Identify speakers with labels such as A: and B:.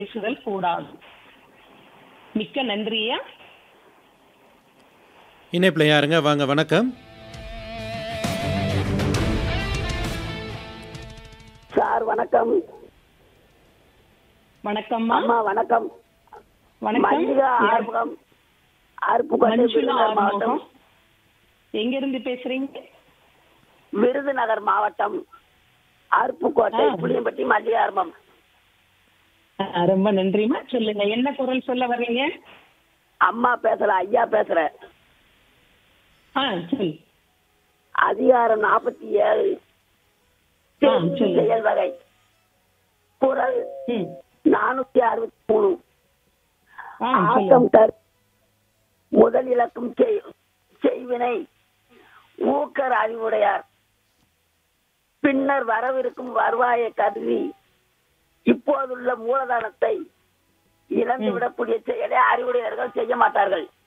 A: பேசுதல் கூடாது மிக்க நன்றியா
B: இணைப்பில் யாருங்க வாங்க வணக்கம்
C: சார் வணக்கம்
A: வணக்கம்மா
C: அம்மா வணக்கம்
A: வணக்கம்
C: மல்லிகா ஆறுமுகம் அருப்புக்கோட்டை
A: மஞ்சுளா
C: விருதுநகர் மாவட்டம்
A: ஆறுமுகம் எங்க இருந்து பேசுறீங்க
C: விருதுநகர் மாவட்டம் அருப்புக்கோட்டை
A: ஆ.
C: புளியம்பட்டி மல்லிகா ஆறுமுகம்
A: ஆ, ரொம்ப நன்றிம்மா சொல்லுங்க என்ன குரல் சொல்ல வர்றீங்க
C: அம்மா பேசுற ஐயா பேசுறேன்
A: ஆ சொல்லு
C: அதிகாரம் நாற்பத்தி ஏழு
A: ஆ, சொல்லு.
C: செயல் வகை குரல்
A: ம்
C: நானூத்தி அறுபத்தி மூணு
A: ஆ
C: ஆக்கம்
A: சொல்லுங்க
C: தர் முதல் இலக்கும் செய்- செய்வினை ஊக்கர் அறிவுடையார் பின்னர் வரவிருக்கும் வருவாயை கருதி இப்போதுள்ள மூலதனத்தை இழந்துவிடக்கூடிய செயலை அறிவுடையவர்கள் செய்ய மாட்டார்கள்